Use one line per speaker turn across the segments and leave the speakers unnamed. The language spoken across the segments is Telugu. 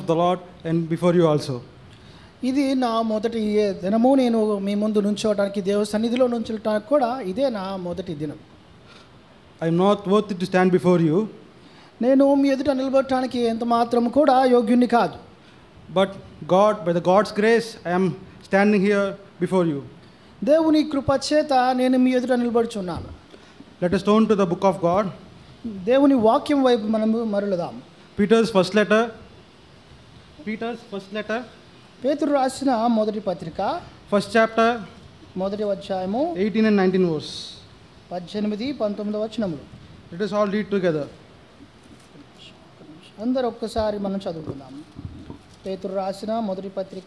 the Lord and before you also.
ఇది నా మొదటి దినము నేను మీ ముందు నుంచోవడానికి దేవ సన్నిధిలో నుంచోటానికి కూడా ఇదే నా మొదటి దినం
I am not worthy to stand before you,
నేను మీ ఎదుట నిలబడటానికి ఎంత మాత్రం కూడా యోగ్యుని కాదు
but God, by the God's grace, I am standing here before you.
దేవుని కృప చేత నేను మీ ఎదుట నిలబడుచున్నాను
Let us turn to the book of God.
దేవుని వాక్యం వైపు మనము మరలుదాం
Peter's first letter. Peter's first letter,
పేతురు రాసిన మొదటి పత్రిక
first chapter,
మొదటి అధ్యాయము
18 and 19 verse.
పద్దెనిమిది పంతొమ్మిది వచనములు
Let us all read together.
అందరు ఒక్కసారి మనం చదువుకుందాం పేతురు రాసిన మొదటి పత్రిక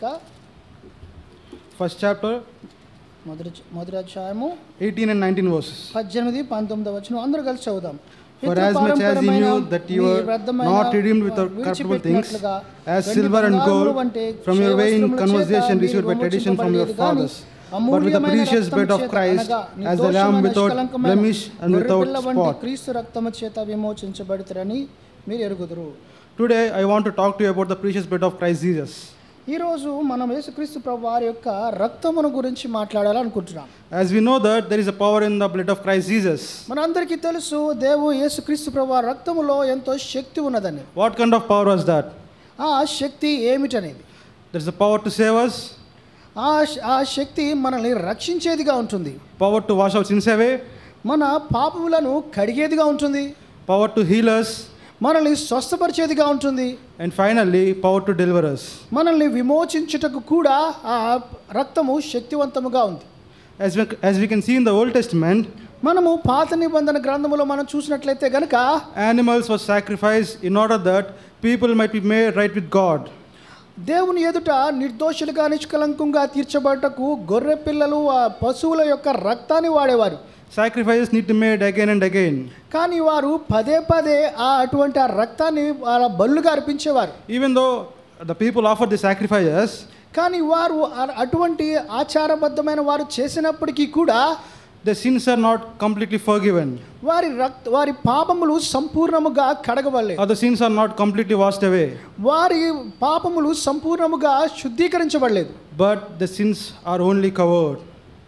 First chapter,
మొదటి మొదటి అధ్యాయము
18 and 19 verses.
పద్దెనిమిది పంతొమ్మిది వచ్చిన అందరూ కలిసి చదువుదాం
For as much as he knew that you were not redeemed with the corruptible things, as silver and gold, from your vain conversation received by tradition from your fathers, but with the precious blood of Christ, as the lamb without blemish and without spot.
క్రీస్తు రక్తము చేత విమోచించబడుతారని మీరు ఎరుగుదురు
Today, I want to talk to you about the precious blood of Christ Jesus.
ఈరోజు మనం యేసుక్రీస్తు ప్రభు వారి యొక్క రక్తమును గురించి మాట్లాడాలనుకుంటున్నాం
As we know that there is a power in the blood of Christ Jesus.
మనందరికీ తెలుసు దేవు యేసుక్రీస్తు ప్రభు వారి రక్తములో ఎంతో శక్తి ఉన్నదని
What kind of power was that?
ఆ శక్తి ఏమిటనేది
There's the power to save us,
ఆ శ- ఆ శక్తి మనల్ని రక్షించేదిగా ఉంటుంది
power to wash our sins away,
మన పాపములను కడిగేదిగా ఉంటుంది
power to heal us,
మనల్ని స్వస్థపరిచేదిగా ఉంటుంది
and finally, power to deliver us.
మనల్ని విమోచించుటకు కూడా ఆ రక్తము శక్తివంతముగా ఉంది
As we, as we can see in the Old Testament,
మనము పాత నిబంధన గ్రంథములో మనం చూసినట్లయితే గనక
animals were sacrificed in order that people might be made right with God.
దేవుని ఎదుట నిర్దోషులుగా నిష్కలంకంగా తీర్చబడటకు గొర్రె పిల్లలు ఆ పశువుల యొక్క రక్తాన్ని వాడేవారు
Sacrifices need to be made again and again.
కానీ వారు పదే పదే ఆ అటువంటి ఆ రక్తాన్ని వాళ్ళ బలుగా అర్పించేవారు
Even though the people offered the sacrifices,
కానీ వారు ఆ- అటువంటి ఆచారబద్ధమైన వారు చేసినప్పటికీ కూడా
the sins are not completely forgiven,
వారి రక్త వారి పాపములు సంపూర్ణముగా కడగబడలేదు
or the sins are not completely washed away.
వారి పాపములు సంపూర్ణముగా శుద్ధీకరించబడలేదు
But the sins are only covered.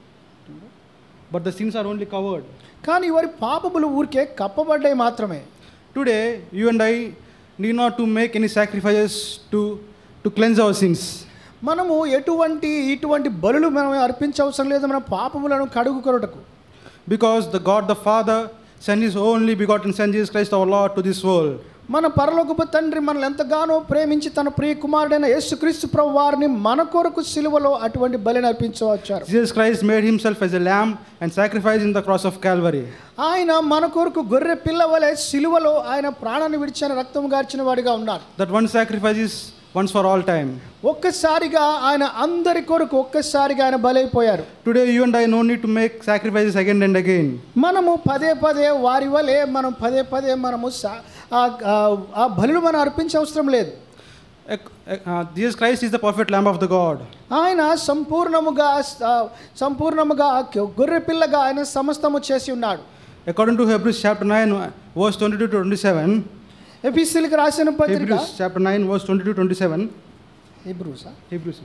But the sins are only covered.
కానీ వారి పాపములు ఊరికే కప్పబడ్డాయి మాత్రమే
Today, you and I need not to make any sacrifices to, to cleanse our sins.
మనము ఎటువంటి ఇటువంటి బలులు మనం అర్పించవసరం లేదు మన పాపములను కడుగుకొనుటకు
Because the God the Father sent His only begotten Son Jesus Christ our Lord to this world.
మన పరలోకపు తండ్రి మనల్ని ఎంతగానో ప్రేమించి తన ప్రియ కుమారుడైన యేసుక్రీస్తు ప్రభు వారిని మన కొరకు సిలువలో అటువంటి బలిని అర్పించవచ్చారు
Jesus Christ made Himself as a lamb and sacrificed in the cross of Calvary.
ఆయన మన కొరకు గొర్రె పిల్లవలే సిలువలో ఆయన ప్రాణాన్ని విడిచిన రక్తం గార్చిన వాడిగా ఉన్నారు
That one sacrifice is once for all time.
ఒక్కసారిగా ఆయన అందరి కొరకు ఒక్కసారిగా ఆయన బలైపోయారు
Today, you and I no need to make sacrifices again and again.
మనము పదే పదే వారి వలె మనం పదే పదే మనము సా- ఆ- ఆ- ఆ బలులు మనం అర్పించే అవసరం లేదు
Ec- uh, Jesus Christ is the perfect Lamb of the God.
ఆయన సంపూర్ణముగా ఆ, సంపూర్ణముగా గొర్రె పిల్లగా ఆయన సమస్తము చేసి ఉన్నాడు
According to Hebrews chapter 9, verse 22 to 27,
ఎపిసిల్కి రాసిన పత్రిక
Hebrews chapter 9, verse 22 to 27,
హెబ్రూసా
Hebrews.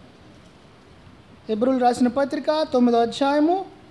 హెబ్రూలు రాసిన పత్రిక తొమ్మిదో అధ్యాయము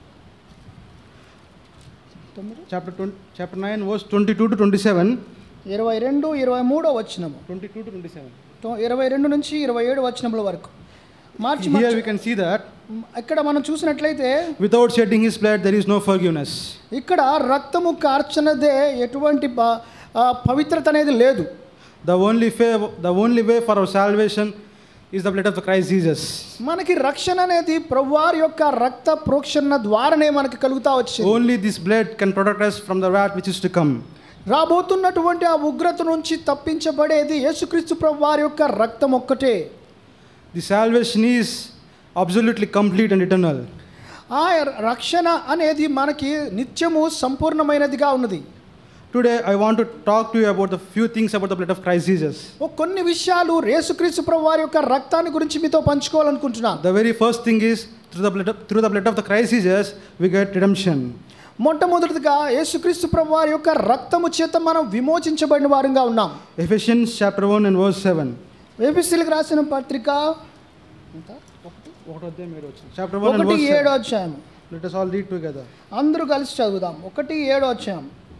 తొమ్మిది
Chapter, 20, chapter 9, verse 22 to 27.
ఇరవై రెండు ఇరవై మూడో వచ్చినము
22 to 27.
తొ- ఇరవై రెండు నుంచి ఇరవై ఏడు వచ్చినముల వరకు మార్చి
Here
March
we can see that
ఇక్కడ మనం చూసినట్లయితే
without shedding His blood, there is no forgiveness.
ఇక్కడ రక్తము కార్చనదే ఎటువంటి ప- ఆ, పవిత్రత అనేది లేదు
The only, way, the only way for our salvation is the blood of the Christ Jesus.
మనకి రక్షణ అనేది ప్రభువారి యొక్క రక్త ప్రోక్షణ ద్వారానే మనకి కలుగుతా వచ్చింది
Only this blood can protect us from the wrath which is to come.
రాబోతున్నటువంటి ఆ ఉగ్రత నుంచి తప్పించబడేది యేసుక్రీస్తు ప్రభు వారి యొక్క రక్తం ఒక్కటే
The salvation is absolutely complete and eternal.
ఆ రక్షణ అనేది మనకి నిత్యము సంపూర్ణమైనదిగా ఉన్నది
Today, I want to talk to you about the few things about the blood of Christ Jesus.
ఓ కొన్ని విషయాలు యేసుక్రీస్తు ప్రభు వారి యొక్క రక్తాన్ని గురించి మీతో పంచుకోవాలనుకుంటున్నాను
The very first thing is through the blood of, through the blood of the Christ Jesus, we get redemption.
మొట్టమొదటిగా యేసుక్రీస్తు ప్రభు వారి యొక్క రక్తము చేత మనం విమోచించబడిన వారంగా ఉన్నాం
Ephesians chapter 1 and verse 7.
ఏబిసిలకు రాసిన పత్రిక ఎంత?
ఒకటో అధ్యాయం ఏడు వచ్చింది చాప్టర్ వన్
ఒకటి ఏడో అధ్యాయం
let us all read together
అందరూ కలిసి చదువుదాం ఒకటి ఏడో అధ్యాయం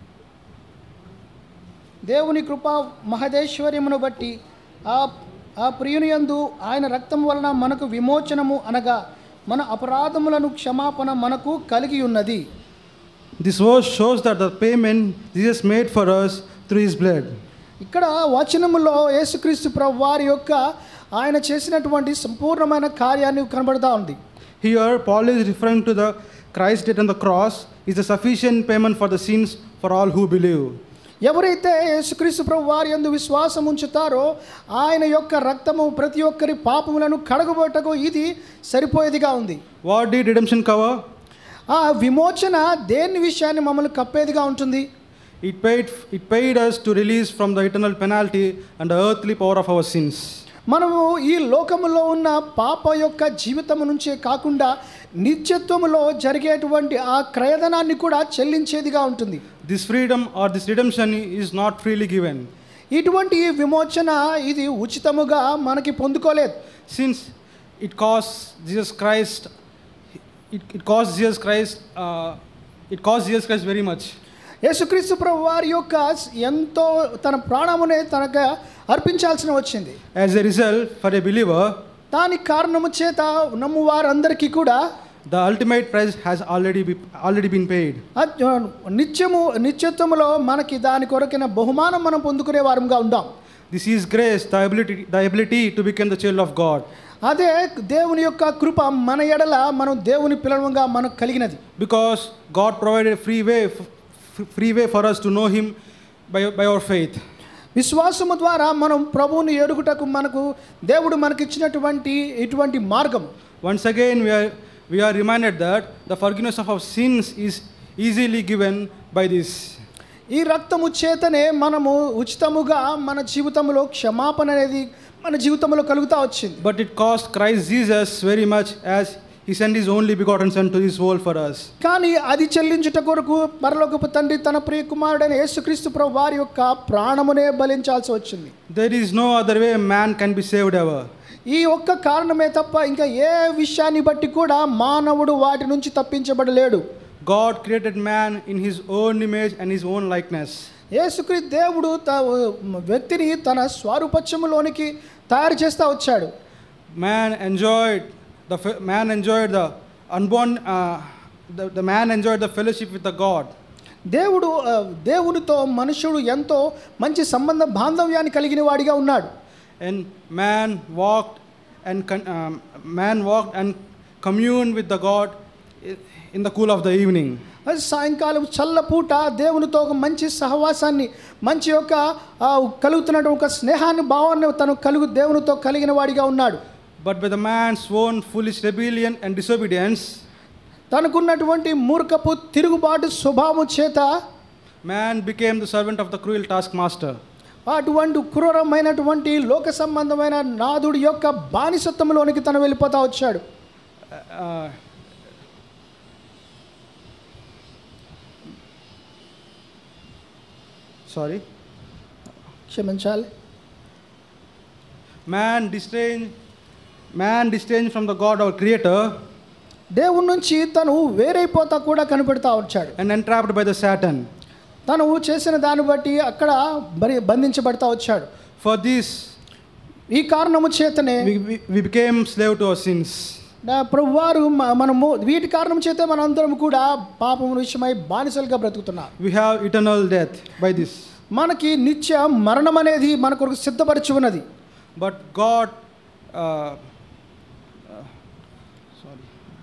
దేవుని కృప మహదేశ్వర్యమును బట్టి ఆ ఆ ప్రియుని యందు ఆయన రక్తం వలన మనకు విమోచనము అనగా మన అపరాధములను క్షమాపణ మనకు కలిగి ఉన్నది
this verse shows that the payment jesus made for us through his blood
ఇక్కడ వచనములో యేసుక్రీస్తు ప్రభు వారి యొక్క ఆయన చేసినటువంటి సంపూర్ణమైన కార్యాన్ని కనబడతా ఉంది
here paul is referring to the christ death on the cross is the sufficient payment for the sins for all who believe
ఎవరైతే యేసుక్రీస్తు ప్రభు వారి యందు విశ్వాసం ఉంచుతారో ఆయన యొక్క రక్తము ప్రతి ఒక్కరి పాపములను కడగబోటకు ఇది సరిపోయేదిగా ఉంది
what did redemption cover
ఆ విమోచన దేని విషయాన్ని మమ్మల్ని కప్పేదిగా ఉంటుంది
it paid it paid us to release from the eternal penalty and the earthly power of our sins
మనము ఈ లోకములో ఉన్న పాప యొక్క జీవితం నుంచే కాకుండా నిత్యత్వములో జరిగేటువంటి ఆ క్రయధనాన్ని కూడా చెల్లించేదిగా ఉంటుంది
this freedom or this redemption is not freely given
ఇటువంటి విమోచన ఇది ఉచితముగా మనకి పొందుకోలేదు
since it costs jesus christ it, it costs jesus christ uh, it costs jesus christ very much
యేసుక్రీస్తు ప్రభు వారి యొక్క ఎంతో తన ప్రాణమునే తనకు అర్పించాల్సిన వచ్చింది
as a result for a believer
దాని కారణము చేత నమ్ము వారందరికీ కూడా
the ultimate price has already be, already been paid
అద్- నిత్యము నిత్యత్వములో మనకి దాని కొరకైన బహుమానం మనం పొందుకునే వారంగా ఉందాం
this is grace the ability the ability to become the child of god
అదే దేవుని యొక్క కృప మన ఎడల మనం దేవుని పిలవంగా మనకు కలిగినది
because god provided a free way f- f- free way for us to know him by, by our faith
విశ్వాసము ద్వారా మనం ప్రభువుని ఎరుగుటకు మనకు దేవుడు మనకిచ్చినటువంటి ఇటువంటి మార్గం
once again we are we are reminded that the forgiveness of our sins is easily given by this
ఈ రక్తము చేతనే మనము ఉచితముగా మన జీవితంలో క్షమాపణ అనేది మన జీవితంలో కలుగుతా వచ్చింది
but it cost christ jesus very much as he sent his only begotten son to this world for us
కానీ అది చెల్లించుట కొరకు పరలోకపు తండ్రి తన ప్రియ కుమారుడైన యేసుక్రీస్తు ప్రభు వారి యొక్క ప్రాణమునే బలించాల్సి వచ్చింది
there is no other way man can be saved ever
ఈ ఒక్క కారణమే తప్ప ఇంకా ఏ విషయాన్ని బట్టి కూడా మానవుడు వాటి నుంచి తప్పించబడలేడు
god created man in his own image and his own likeness
యేసుక్రీస్తు దేవుడు త వ్యక్తిని తన స్వరూపత్యములోనికి తయారు చేస్తూ వచ్చాడు
man enjoyed the fe- man enjoyed the unborn uh, the, the man enjoyed the fellowship with the god
దేవుడు ఆ, దేవునితో మనుషుడు ఎంతో మంచి సంబంధ బాంధవ్యాన్ని కలిగిన వాడిగా ఉన్నాడు
and man walked and con- um, man walked and communed with the god i- in the cool of the evening
అది సాయంకాలం చల్లపూట దేవునితో ఒక మంచి సహవాసాన్ని మంచి యొక్క ఆ, కలుగుతున్నటువంటి ఒక స్నేహాన్ని భావాన్ని తను కలుగు దేవునితో కలిగిన వాడిగా ఉన్నాడు
but by the man's own foolish rebellion and disobedience
తనకున్నటువంటి మూర్ఖపు తిరుగుబాటు స్వభావం చేత
man became the servant of the cruel taskmaster
అటువంటి క్రూరమైనటువంటి లోక సంబంధమైన నాదుడి యొక్క బానిసత్వంలోనికి తను వెళ్ళిపోతా వచ్చాడు
uh, sorry
క్షమించాలి
man distanced man distanced from the god our creator
దేవుడి నుంచి తను వేరైపోతా కూడా కనిపెడతా వచ్చాడు
and entrapped by the satan
తను చేసిన దాన్ని బట్టి అక్కడ బరి బంధించబడతా వచ్చాడు
for this
ఈ కారణము చేతనే
we, we, we became slave to our sins
నా ప్రభువారు మ- మనము వీటి కారణం చేతే మనందరం కూడా పాపం విషయమై బానిసలుగా బ్రతుకుతున్నాం
we have eternal death by this
మనకి నిత్య మరణం అనేది మన కొరకు సిద్ధపరిచి ఉన్నది
but god uh, uh, sorry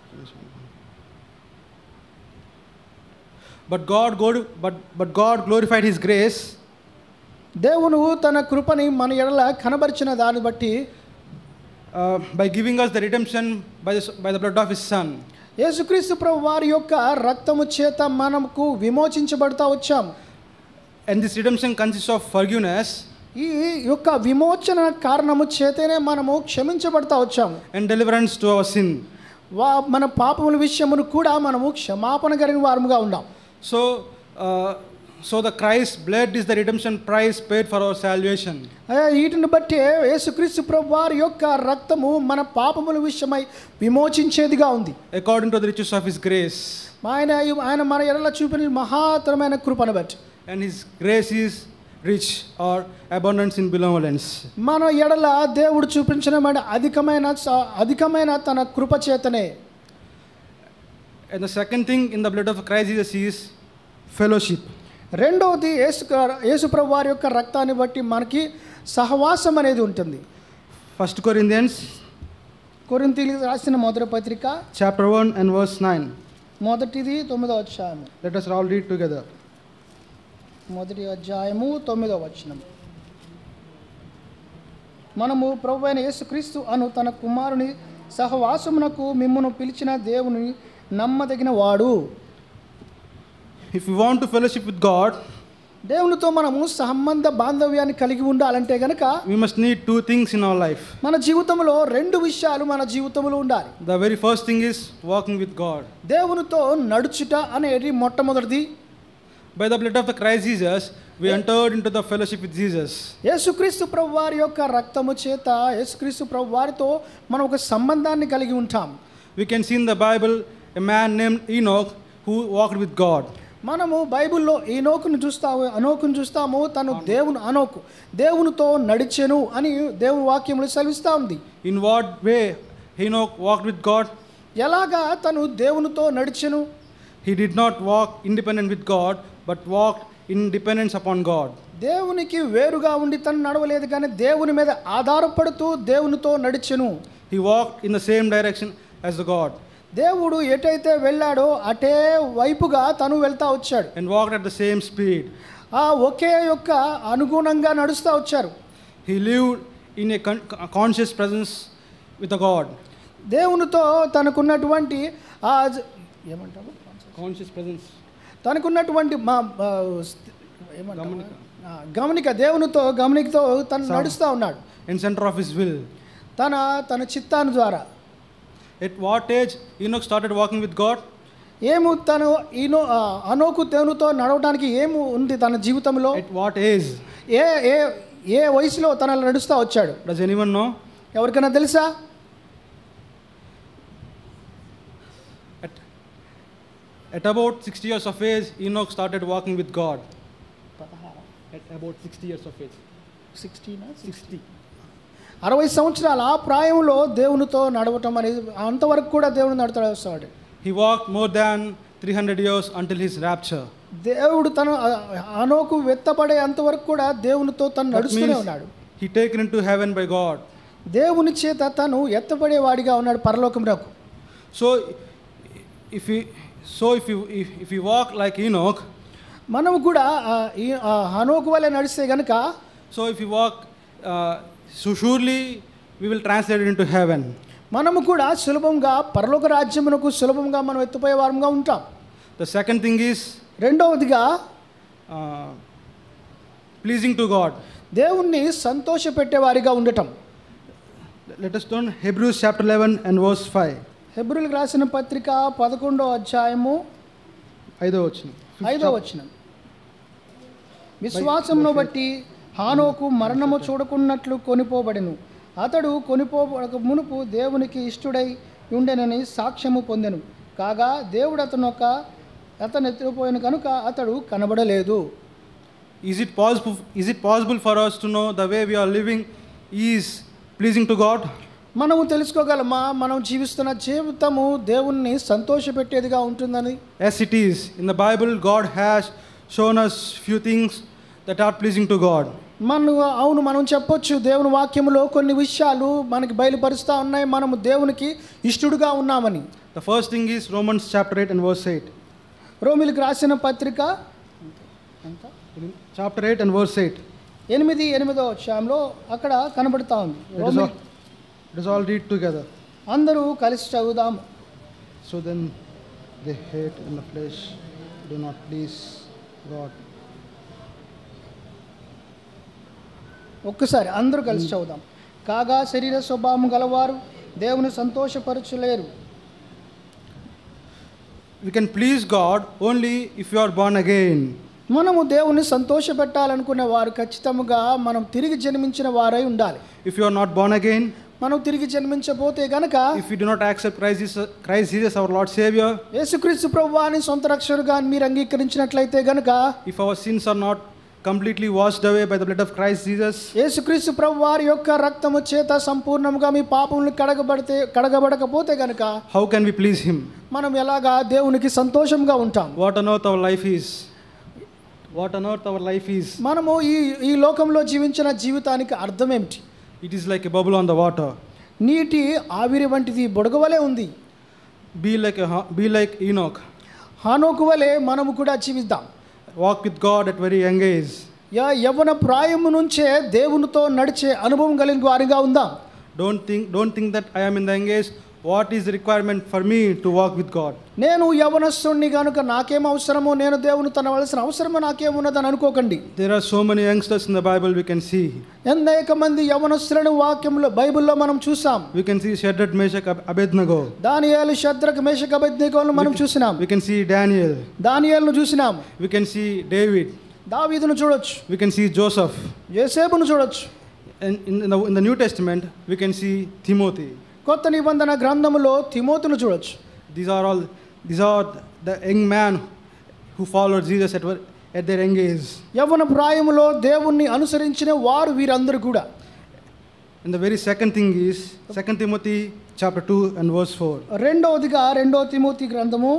but god glori- but, but god glorified his grace
దేవుడు తన కృపని మన ఎడల కనబరిచిన దాన్ని బట్టి
uh, by giving us the redemption by the, by the blood of his son
యేసుక్రీస్తు ప్రభు వారి యొక్క రక్తము చేత మనకు విమోచించబడతా వచ్చాం
and this redemption consists of forgiveness
ఈ యొక్క విమోచన కారణము చేతనే మనము క్షమించబడతా వచ్చాము
and deliverance to our sin
వా మన పాపముల విషయమును కూడా మనము క్షమాపణ కలిగిన వారముగా ఉన్నాం
so uh, So the Christ's blood is the redemption price paid for our salvation.
అయ్యా, వీటిని బట్టి యేసుక్రీస్తు ప్రభు వారి యొక్క రక్తము మన పాపముల విషయమై విమోచించేదిగా ఉంది
according to the riches of his grace.
ఆయన ఆయన మన ఎడల చూపిన మహాతరమైన కృపను బట్టి
And his grace is rich or abundance in benevolence.
మన ఎడల దేవుడు చూపించిన మన అధికమైన స- అధికమైన తన కృప చేతనే
And the second thing in the blood of Christ Jesus is fellowship.
రెండవది యేసు యేసుప్రభు వారి యొక్క రక్తాన్ని బట్టి మనకి సహవాసం అనేది ఉంటుంది
First Corinthians
కొరింతీలకు రాసిన మొదటి పత్రిక
chapter 1 and verse 9.
మొదటిది తొమ్మిదో అధ్యాయము
Let us all read together.
మొదటి అధ్యాయము తొమ్మిదో వచనం మనము ప్రభు అయిన యేసుక్రీస్తు అను తన కుమారుని సహవాసమునకు మిమ్మును పిలిచిన దేవుని నమ్మదగిన వాడు
If we want to fellowship with God,
దేవునితో మనము సంబంధ బాంధవ్యాన్ని కలిగి ఉండాలంటే గనక
we must need two things in our life.
మన జీవితంలో రెండు విషయాలు మన జీవితంలో ఉండాలి
The very first thing is walking with God.
దేవునితో నడుచుట అనేది మొట్టమొదటిది
By the blood of the Christ Jesus, we entered into the fellowship with Jesus.
యేసుక్రీస్తు ప్రభు వారి యొక్క రక్తము చేత యేసుక్రీస్తు ప్రభు వారితో మనం ఒక సంబంధాన్ని కలిగి ఉంటాం
We can see in the Bible a man named Enoch who walked with God.
మనము బైబిల్లో ఈనోకును చూస్తాము అనోకును చూస్తాము తను దేవుని అనోకు దేవునితో నడిచెను అని దేవుని వాక్యములు సెలవిస్తూ ఉంది
In what way Enoch walked with God?
ఎలాగా తను దేవునితో నడిచెను
He did not walk independent with God, but walked in dependence upon God.
దేవునికి వేరుగా ఉండి తను నడవలేదు కానీ దేవుని మీద ఆధారపడుతూ దేవునితో నడిచెను
He walked in the same direction as the God
దేవుడు ఎటైతే వెళ్ళాడో అటే వైపుగా తను వెళ్తా వచ్చాడు
and walked at the same speed.
ఆ ఒకే యొక్క అనుగుణంగా నడుస్తూ వచ్చారు
He lived in a con- conscious presence with the God.
దేవునితో తనకున్నటువంటి ఆ జ- ఏమంటాము
Conscious presence.
తనకున్నటువంటి మా ఆ, స్థి- ఏమంటాము? ఆ, గమనిక దేవునితో గమనికతో తను నడుస్తూ ఉన్నాడు
In center of his will.
తన తన చిత్తాను ద్వారా
At what age Enoch started walking with God?
ఏము తను ఈనో ఆ, అనోకు దేవునితో నడవడానికి ఏము ఉంది తన జీవితంలో
At what age?
ఏ ఏ ఏ వయసులో తన నడుస్తూ వచ్చాడు
Does anyone know?
ఎవరికైనా తెలుసా
At, at about 60 years of age, Enoch started walking with God. At about 60 years of age.
సిక్స్టీనా
60.
అరవై సంవత్సరాల ఆ ప్రాయంలో దేవునితో నడవటం అనేది అంతవరకు కూడా దేవుని నడుతూ వస్తాడు
He walked more than 300 years until his rapture.
దేవుడు తను ఆ- అనోకు వెత్తపడే అంతవరకు కూడా దేవునితో తను
That
నడుస్తూనే
means
ఉన్నాడు
he taken into heaven by God.
దేవుని చేత తను ఎత్తపడేవాడిగా ఉన్నాడు పరలోకంలోకి
So if we so if you if, if we walk like Enoch,
మనం కూడా ఆ, ఈ ఆ హనోకు వలె నడిస్తే గనుక
so if we walk, uh, so surely we will translate it into heaven.
మనము కూడా సులభంగా పరలోక రాజ్యమునకు సులభంగా మనం ఎత్తుపోయే వారంగా ఉంటాం
The second thing is
రెండవదిగా
uh, pleasing to God.
దేవుణ్ణి సంతోష పెట్టేవారిగా ఉండటం
Let us turn Hebrews chapter 11 and verse 5.
హెబ్రిల్కి రాసిన పత్రిక పదకొండో అధ్యాయము
ఐదో వచ్చిన
ఐదో వచనం విశ్వాసమును బట్టి హానోకు మరణము చూడకున్నట్లు కొనిపోబడెను అతడు కొనిపోబడక మునుపు దేవునికి ఇష్టుడై ఉండెనని సాక్ష్యము పొందెను కాగా దేవుడు అతను ఒక అతను ఎత్తిపోయిన కనుక అతడు కనబడలేదు
Is it possible is it possible for us to know the way we are living is pleasing to God?
మనము తెలుసుకోగలమా మనం జీవిస్తున్న జీవితము దేవుణ్ణి సంతోషపెట్టేదిగా ఉంటుందని
As it is in the Bible God has shown us few things that are pleasing to God.
మనం అవును మనం చెప్పొచ్చు దేవుని వాక్యములో కొన్ని విషయాలు మనకి బయలుపరుస్తూ ఉన్నాయి మనము దేవునికి ఇష్టడుగా ఉన్నామని
The first thing is Romans chapter 8 and verse 8.
రోమిలికి రాసిన పత్రిక
Chapter 8 and verse 8.
ఎనిమిది ఎనిమిదో అధ్యాయంలో అక్కడ కనబడుతూ ఉంది
Let us
రోమిలి
all, let us all read together.
అందరూ కలిసి చదువుదాం
So then they hate in the flesh, do not please God.
ఒక్కసారి అందరూ కలిసి చదువుదాం కాగా శరీర స్వభావం గలవారు దేవుని సంతోషపరచులేరు
We can please God only if you are born again.
మనము దేవుని సంతోషపెట్టాలనుకునే వారు ఖచ్చితంగా మనం తిరిగి జన్మించిన వారై ఉండాలి
If you are not born again,
మనం తిరిగి జన్మించబోతే గనక
if you do not accept Christ Jesus, Christ Jesus our Lord Savior,
యేసుక్రీస్తు ప్రభువాని సొంత రక్షకుడుగా మీరు అంగీకరించినట్లయితే గనక
if our sins are not completely washed away by the blood of Christ Jesus,
యేసుక్రీస్తు ప్రభు వారి యొక్క రక్తము చేత సంపూర్ణంగా మీ పాపములు కడగబడితే కడగబడకపోతే గనక
how can we please Him?
మనం ఎలాగా దేవునికి సంతోషంగా ఉంటాం
What on earth our life is? What on earth our life is?
మనము ఈ ఈ లోకంలో జీవించిన జీవితానికి అర్థం ఏమిటి
It is like a bubble on the water.
నీటి ఆవిరి వంటిది బుడగవలే ఉంది
Be like a, be like Enoch.
హానోకు వలె మనము కూడా జీవిద్దాం
Walk with God at very young age.
యా యవ్వన ప్రాయము నుంచే దేవునితో నడిచే అనుభవం కలిగిన వారిగా ఉందాం
Don't think, don't think that I am in the young age. What is the requirement for me to walk with God?
నేను యవనస్తుణ్ణి కనుక నాకేం అవసరమో నేను దేవుని తనవలసిన అవసరమో నాకేమున్నదని అనుకోకండి
There are so many youngsters in the Bible we can see.
అనేక మంది యవనస్తులను వాక్యంలో బైబిల్లో మనం చూసాం
We can see Shadrach, Meshach, Ab- Abednego.
దానియేలు శద్రక మేషక అబద్ధికోలను మనం చూసినాం
We can see Daniel.
దానియేలును చూసినాం
We can see David.
దావీదును చూడొచ్చు
We can see Joseph.
యేసేపును చూడొచ్చు
And in the, in the New Testament, we can see Timothy.
కొత్త నిబంధన గ్రంథములో తిమోతును చూడొచ్చు
These are all, these are the young man who followed Jesus at, were- at their young age.
యవ్వన ప్రాయములో దేవుణ్ణి అనుసరించిన వారు వీరందరూ కూడా
And the very second thing is 2 Timothy chapter 2 and verse 4.
రెండవదిగా రెండో తిమోతి గ్రంథము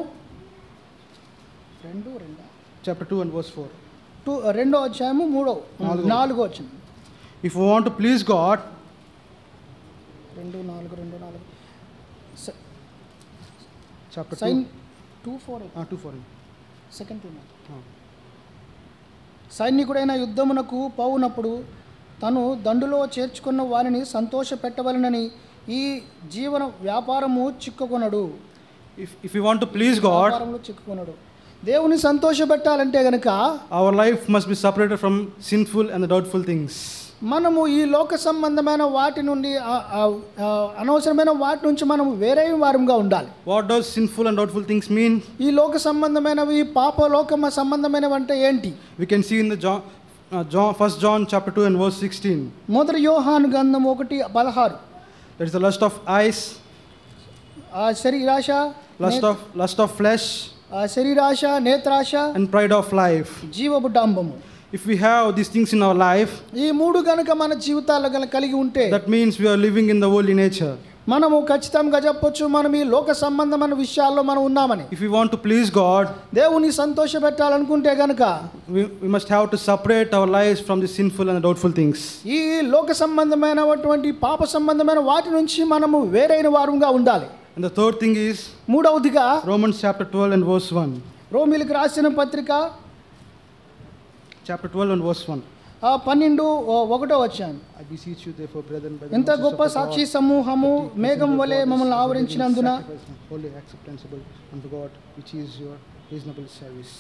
రెండు రెండా
Chapter 2 and verse 4.
టూ రెండో అధ్యాయము మూడో
నాలుగో.
నాలుగో వచ్చింది
If we want to please God,
రెండు నాలుగు రెండు నాలుగు స-
chapter 2,
సైన్ two four
uh, 2 4.
Second Timothy
Uh,
సైనికుడైన యుద్ధమునకు పోవునప్పుడు తను దండులో చేర్చుకున్న వారిని సంతోష పెట్టవలనని ఈ జీవన వ్యాపారము చిక్కుకొనడు
If, if we want to please God,
వ్యాపారంలో చిక్కుకొనడు దేవుని సంతోష పెట్టాలంటే గనక
our life must be separated from sinful and the doubtful things.
మనము ఈ లోక సంబంధమైన వాటి నుండి ఆ- ఆ- ఆ అనవసరమైన వాటి నుంచి మనం వేరే వారంగా ఉండాలి
What does sinful and doubtful things mean?
ఈ లోక సంబంధమైనవి పాప లోకమ సంబంధమైనవి అంటే ఏంటి
We can see in the John, uh, John, 1 John chapter 2 and verse 16.
మొదటి యోహాను గంధం ఒకటి పదహారు
That is the lust of eyes,
ఆ శరీరాశ
lust
నే-
of lust of flesh,
ఆ శరీరాశ నేత్రాశ
and pride of life.
జీవపు డాంబము
If we have these things in our life,
ఈ మూడు గనుక మన జీవితాల్లో గనుక కలిగి ఉంటే
that means we are living in the worldly nature.
మనము ఖచ్చితంగా చెప్పొచ్చు మనం ఈ లోక సంబంధమైన విషయాల్లో మనం ఉన్నామని
If we want to please God,
దేవుని సంతోష పెట్టాలనుకుంటే గనుక
we, we must have to separate our lives from the sinful and the doubtful things.
ఈ లోక సంబంధమైనటువంటి పాప సంబంధమైన వాటి నుంచి మనము వేరైన వారంగా ఉండాలి
And the third thing is
మూడవదిగా
Romans chapter 12 and verse 1.
రోమిలికి రాసిన పత్రిక
Chapter 12 and verse 1.
ఆ పన్నెండు ఓ, ఒకటో వచ్చాను
I beseech you, therefore, brethren, by the
ఎంత
mercies
గొప్ప
of the
సాక్షి
Lord,
సమూహము
that ye
మేఘం
present your
వలె
bodies
మమ్మల్ని
as a living
ఆవరించినందున
sacrifice, Holy, acceptable unto God, which is your reasonable service.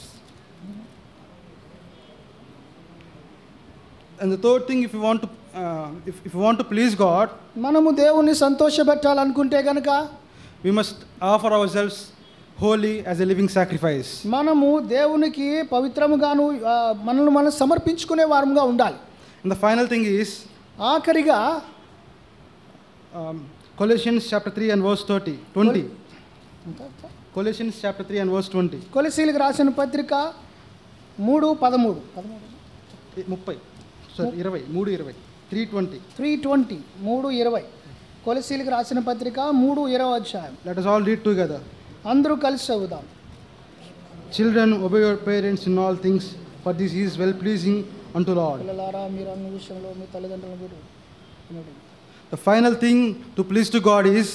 And the third thing, if you want to, uh, if, if you want to please God,
మనము దేవుని సంతోషపెట్టాలనుకుంటే గనక
we must offer ourselves holy as a living sacrifice.
మనము దేవునికి పవిత్రముగాను ఆ, మనల్ని మనం సమర్పించుకునే వారంగా ఉండాలి
And the final thing is
ఆఖరిగా
um, Colossians chapter 3 and verse 30, 20. Colossians chapter 3 and verse 20.
కొలసీలకు రాసిన పత్రిక మూడు పదమూడు
Eh, ముప్పై సారీ ఇరవై మూడు ఇరవై త్రీ ట్వంటీ
త్రీ ట్వంటీ మూడు ఇరవై కొలసీలకు రాసిన పత్రిక మూడు ఇరవై అధ్యాయం
let us all read together
అందరూ కలిసి చదువుదాం
children obey your parents in all things for this is well pleasing unto lord
పిల్లలారా మీరు అన్ని విషయంలో మీ తల్లిదండ్రులను మీరు వినండి.
The final thing to please to God is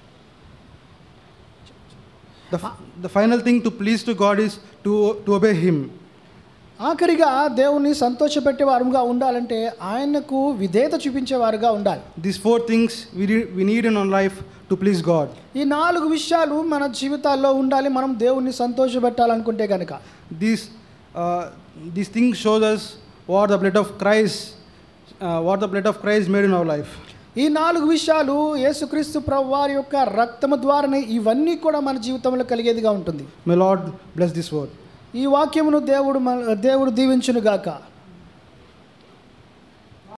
the final thing to please to God is to to obey him
ఆఖరిగా దేవుని సంతోషపెట్టే వారుగా ఉండాలంటే ఆయనకు విధేయత చూపించేవారుగా ఉండాలి
these four things we need in our life to please God
ఈ నాలుగు విషయాలు మన జీవితాల్లో ఉండాలి మనం దేవుణ్ణి సంతోషపెట్టాలనుకుంటే కనుక
these uh, these things shows us what the blood of Christ uh, what the blood of Christ made in our life.
ఈ నాలుగు విషయాలు యేసుక్రీస్తు ప్రభు వారి యొక్క రక్తము ద్వారానే ఇవన్నీ కూడా మన జీవితంలో కలిగేదిగా ఉంటుంది
May Lord bless this word.
ఈ వాక్యమును దేవుడు మన- దేవుడు దీవించును గాక